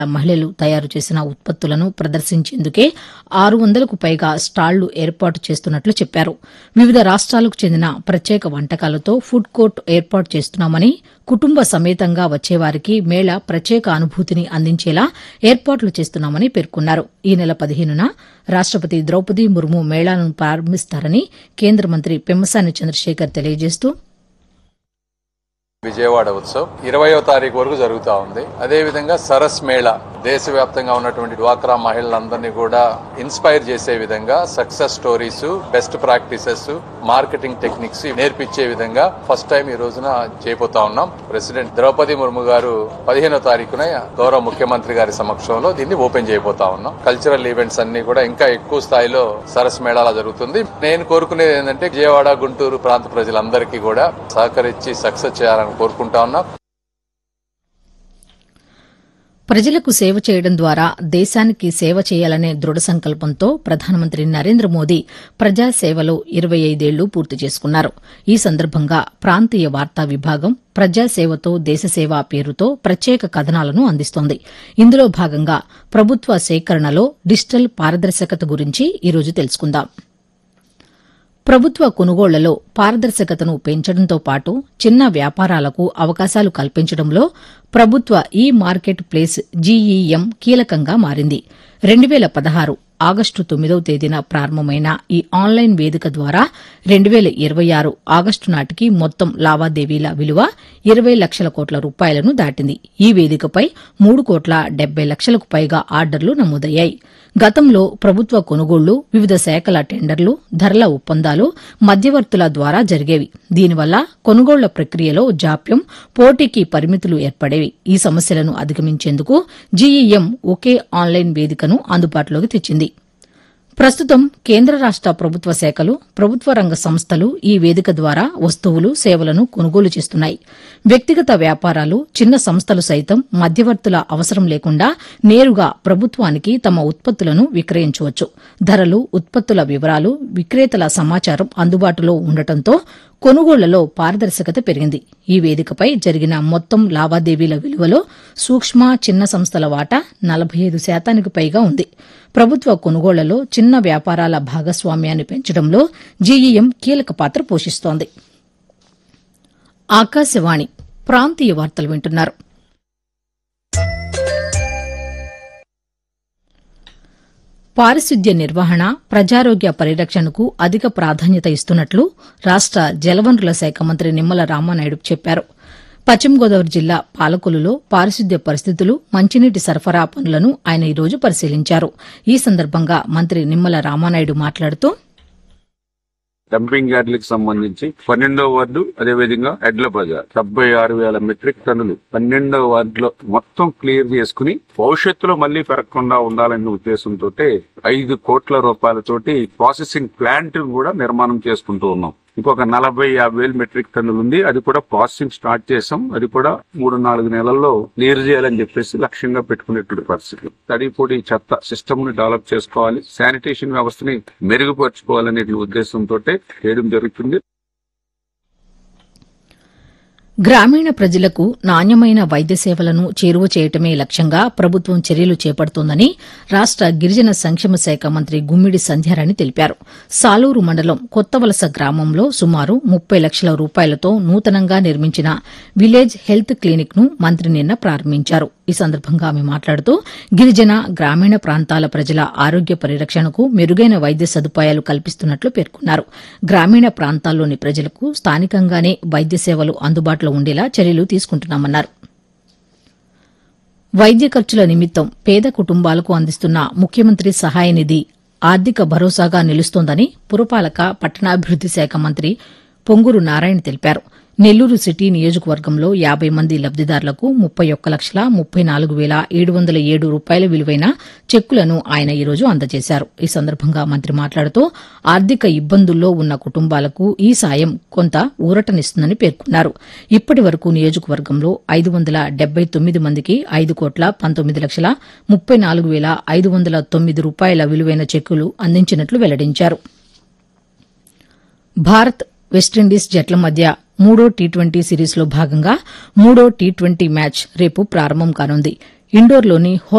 మహిళలు తయారు చేసిన ఉత్పత్తులను ప్రదర్శించేందుకే ఆరు వందలకు పైగా స్టాళ్లు ఏర్పాటు చేస్తున్నట్లు చెప్పారు వివిధ రాష్ట్రాలకు చెందిన ప్రత్యేక వంటకాలతో ఫుడ్ కోర్ట్ ఏర్పాటు చేస్తున్నామని కుటుంబ సమేతంగా వచ్చేవారికి మేళా ప్రత్యేక అనుభూతిని అందించేలా ఏర్పాట్లు చేస్తున్నామని పేర్కొన్నారు ఈ నెల పదిహేనున రాష్టపతి ద్రౌపది ముర్ము మేళాను ప్రారంభిస్తారని కేంద్ర మంత్రి పెమ్మసాని చంద్రశేఖర్ తెలియజేస్తూ విజయవాడ ఉత్సవ్ ఇరవయో తారీఖు వరకు జరుగుతా ఉంది అదే విధంగా సరస్ మేళా దేశవ్యాప్తంగా ఉన్నటువంటి డ్వాక్రా మహిళలందరినీ కూడా ఇన్స్పైర్ చేసే విధంగా success stories best practices marketing techniques నేర్పించే విధంగా ఫస్ట్ టైం ఈ రోజున చేయబోతా ఉన్నాం ప్రెసిడెంట్ ద్రౌపది ముర్ము గారు పదిహేనో తారీఖున గౌరవ ముఖ్యమంత్రి గారి సమక్షంలో దీన్ని ఓపెన్ చేయబోతా ఉన్నాం కల్చరల్ ఈవెంట్స్ అన్ని కూడా ఇంకా ఎక్కువ స్థాయిలో సరస్ మేళాలా జరుగుతుంది నేను కోరుకునేది ఏంటంటే విజయవాడ గుంటూరు ప్రాంత ప్రజలందరికీ కూడా సహకరించి సక్సెస్ చేయాలని కోరుకుంటా ఉన్నా ప్రజలకు సేవ చేయడం ద్వారా దేశానికి సేవ చేయాలనే దృఢ సంకల్పంతో ప్రధానమంత్రి నరేంద్ర మోదీ ప్రజాసేవలో ఇరవై ఐదేళ్లు పూర్తి చేసుకున్నారు ఈ సందర్భంగా ప్రాంతీయ వార్తా విభాగం ప్రజాసేవతో దేశసేవ పేరుతో ప్రత్యేక కథనాలను అందిస్తోంది ఇందులో భాగంగా ప్రభుత్వ సేకరణలో డిజిటల్ పారదర్శకత గురించి ఈరోజు తెలుసుకుందాం ప్రభుత్వ కొనుగోళ్లలో పారదర్శకతను పెంచడంతో పాటు చిన్న వ్యాపారాలకు అవకాశాలు కల్పించడంలో ప్రభుత్వ ఈ మార్కెట్ ప్లేస్ జీఈఎం కీలకంగా మారింది రెండు వేల పదహారు ఆగస్టు తొమ్మిదవ తేదీన ప్రారంభమైన ఈ ఆన్లైన్ వేదిక ద్వారా రెండు వేల ఇరవై ఆరు ఆగస్టు నాటికి మొత్తం లావాదేవీల విలువ ఇరవై లక్షల కోట్ల రూపాయలను దాటింది ఈ వేదికపై మూడు కోట్ల డెబ్బై లక్షలకు పైగా ఆర్డర్లు నమోదయ్యాయి గతంలో ప్రభుత్వ కొనుగోళ్లు వివిధ శాఖల టెండర్లు ధరల ఒప్పందాలు మధ్యవర్తుల ద్వారా జరిగేవి దీనివల్ల కొనుగోళ్ల ప్రక్రియలో జాప్యం పోటీకి పరిమితులు ఏర్పడేవి ఈ సమస్యలను అధిగమించేందుకు జీఈఎం ఒకే ఆన్లైన్ వేదికను అందుబాటులోకి తెచ్చింది ప్రస్తుతం కేంద్ర రాష్ట ప్రభుత్వ శాఖలు ప్రభుత్వ రంగ సంస్థలు ఈ వేదిక ద్వారా వస్తువులు సేవలను కొనుగోలు చేస్తున్నాయి వ్యక్తిగత వ్యాపారాలు చిన్న సంస్థలు సైతం మధ్యవర్తుల అవసరం లేకుండా నేరుగా ప్రభుత్వానికి తమ ఉత్పత్తులను విక్రయించవచ్చు ధరలు ఉత్పత్తుల వివరాలు విక్రేతల సమాచారం అందుబాటులో ఉండటంతో కొనుగోళ్లలో పారదర్శకత పెరిగింది ఈ వేదికపై జరిగిన మొత్తం లావాదేవీల విలువలో సూక్ష్మ చిన్న సంస్థల వాటా నలభై ఐదు శాతానికి పైగా ఉంది ప్రభుత్వ కొనుగోళ్లలో చిన్న వ్యాపారాల భాగస్వామ్యాన్ని పెంచడంలో జీఈఎం కీలక పాత్ర పోషిస్తోంది ఆకాశవాణి ప్రాంతీయ వార్తలు వింటున్నారు పారిశుద్ధ్య నిర్వహణ ప్రజారోగ్య పరిరక్షణకు అధిక ప్రాధాన్యత ఇస్తున్నట్లు రాష్ట జలవనరుల శాఖ మంత్రి నిమ్మల రామానాయుడు చెప్పారు పశ్చిమ గోదావరి జిల్లా పాలకొలులో పారిశుద్ధ్య పరిస్థితులు మంచినీటి సరఫరా పనులను ఆయన ఈరోజు పరిశీలించారు ఈ సందర్భంగా మంత్రి నిమ్మల రామానాయుడు మాట్లాడుతూ డంపింగ్ యార్డులకు సంబంధించి పన్నెండవ వార్డు అదేవిధంగా ఎడ్ల బజార్ డెబ్బై ఆరు వేల మెట్రిక్ టన్నులు పన్నెండవ వార్డులో మొత్తం క్లియర్ చేసుకుని భవిష్యత్తులో మళ్లీ పెరగకుండా ఉండాలనే ఉద్దేశంతో ఐదు కోట్ల రూపాయలతోటి ప్రాసెసింగ్ ప్లాంట్ కూడా నిర్మాణం చేసుకుంటూ ఉన్నాం ఇంకొక నలభై యాభై వేలు మెట్రిక్ టన్నులు ఉంది అది కూడా ప్రాసెసింగ్ స్టార్ట్ చేసాం అది కూడా మూడు నాలుగు నెలల్లో క్లియర్ చేయాలని చెప్పేసి లక్ష్యంగా పెట్టుకునేటువంటి పరిస్థితి తడి పొడి చెత్త సిస్టమ్ ని డెవలప్ చేసుకోవాలి శానిటేషన్ వ్యవస్థని మెరుగుపరుచుకోవాలనే ఉద్దేశంతో చేయడం జరుగుతుంది గ్రామీణ ప్రజలకు నాణ్యమైన వైద్య సేవలను చేరువ చేయటమే లక్ష్యంగా ప్రభుత్వం చర్యలు చేపడుతోందని రాష్ట గిరిజన సంక్షేమ శాఖ మంత్రి గుమ్మిడి సంధ్యారాణి తెలిపారు సాలూరు మండలం కొత్తవలస గ్రామంలో సుమారు ముప్పై లక్షల రూపాయలతో నూతనంగా నిర్మించిన విలేజ్ హెల్త్ క్లినిక్ ను మంత్రి నిన్న ప్రారంభించారు ఈ సందర్భంగా ఆమె మాట్లాడుతూ గిరిజన గ్రామీణ ప్రాంతాల ప్రజల ఆరోగ్య పరిరక్షణకు మెరుగైన వైద్య సదుపాయాలు కల్పిస్తున్నట్లు పేర్కొన్నారు గ్రామీణ ప్రాంతాల్లోని ప్రజలకు స్థానికంగానే వైద్య సేవలు అందుబాటులో ఉండేలా చర్యలు తీసుకుంటున్నామన్నారు వైద్య ఖర్చుల నిమిత్తం పేద కుటుంబాలకు అందిస్తున్న ముఖ్యమంత్రి సహాయ నిధి ఆర్థిక భరోసాగా నిలుస్తోందని పురపాలక పట్టణాభివృద్ది శాఖ మంత్రి పొంగూరు నారాయణ తెలిపారు నెల్లూరు సిటీ నియోజకవర్గంలో యాబై మంది లబ్దిదారులకు ముప్పై ఒక్క లక్షల ముప్పై నాలుగు వేల ఏడు వందల ఏడు రూపాయల విలువైన చెక్కులను ఆయన ఈరోజు అందజేశారు ఈ సందర్భంగా మంత్రి మాట్లాడుతూ ఆర్థిక ఇబ్బందుల్లో ఉన్న కుటుంబాలకు ఈ సాయం కొంత ఊరటనిస్తుందని పేర్కొన్నారు ఇప్పటి వరకు నియోజకవర్గంలో ఐదు వందల డెబ్బై తొమ్మిది మందికి ఐదు కోట్ల పంతొమ్మిది లక్షల ముప్పై నాలుగు వేల ఐదు వందల తొమ్మిది రూపాయల విలువైన చెక్కులు అందించినట్లు వెల్లడించారు భారత్ వెస్టిండీస్ జట్ల మధ్య మూడో టీ ట్వంటీ సిరీస్లో భాగంగా మూడో టీ ట్వంటీ మ్యాచ్ రేపు ప్రారంభం కానుంది ఇండోర్లోని